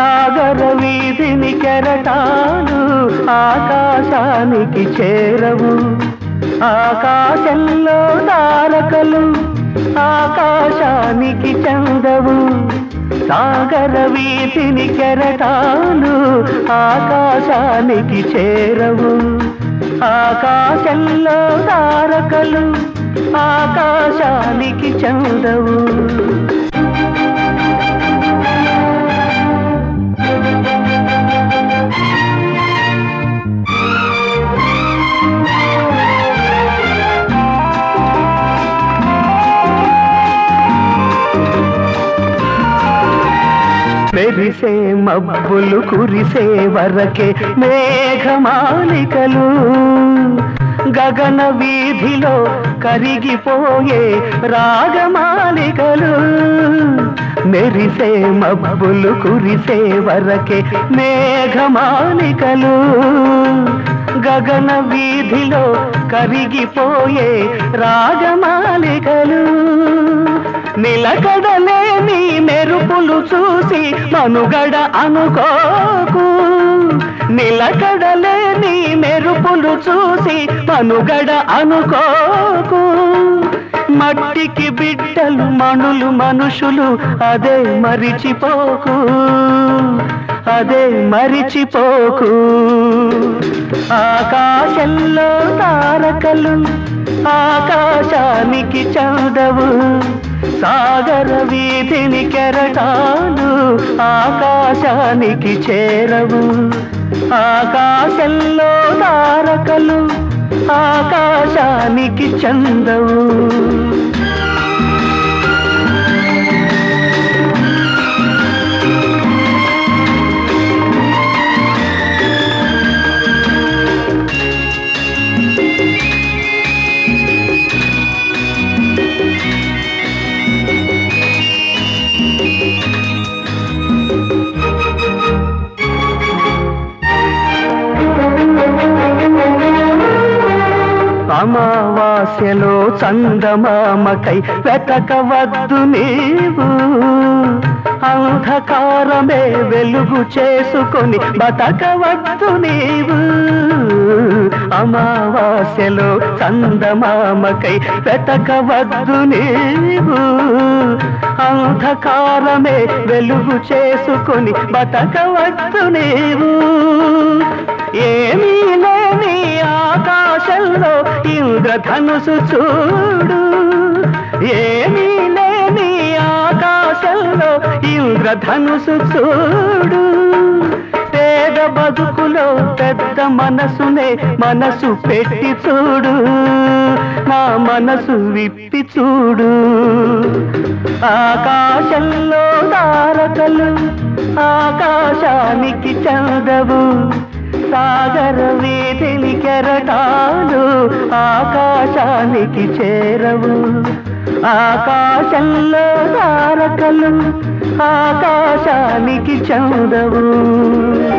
సాగర వీధిని కెరటాలు ఆకాశానికి చేరవు ఆకాశంలో తారకలు ఆకాశానికి చందవు సాగర వీధిని కెరటాలు ఆకాశానికి చేరవు ఆకాశంలో తారకలు ఆకాశానికి చందవు మెరిసే మబ్బులు కురిసే వరకే మేఘమాలికలు గగన వీధిలో కరిగిపోయే రాగమాలికలు మెరిసే మబ్బులు కురిసే వరకే మేఘమాలికలు గగన వీధిలో కరిగిపోయే రాగమాలికలు నిలకడలేని మెరుపులు చూసి మనుగడ అనుకోకు నిలకడలేని మెరుపులు చూసి మనుగడ అనుకోకు మట్టికి బిడ్డలు మణులు మనుషులు అదే మరిచిపోకు అదే మరిచిపోకు ఆకాశంలో తారకలు ఆకాశానికి చందవు సాగర వీధిని కెరటాలు ఆకాశానికి చేరవు ఆకాశంలో తారకలు ఆకాశానికి చందవు అమావాస్యలో చందమామకై వెతకవద్దు నీవు అంధకారమే వెలుగు చేసుకొని బతకవద్దు నీవు అమావాస్యలో చందమామకై వెతకవద్దు నీవు అంధకారమే వెలుగు చేసుకొని బతకవద్దు నీవు ఏమీ లేని ఆకాశంలో ఇంద్రధనుసు చూడు ఏమీ లేని ఆకాశంలో ఇంద్రధనుసు చూడు పేద బతుకులో పెద్ద మనసునే మనసు పెట్టి చూడు నా మనసు విప్పి చూడు ఆకాశంలో తారకలు ఆకాశానికి చందవు సాగర వీధిని కెరటాలు ఆకాశానికి చేరవు ఆకాశంలో తారకలు ఆకాశానికి చందవు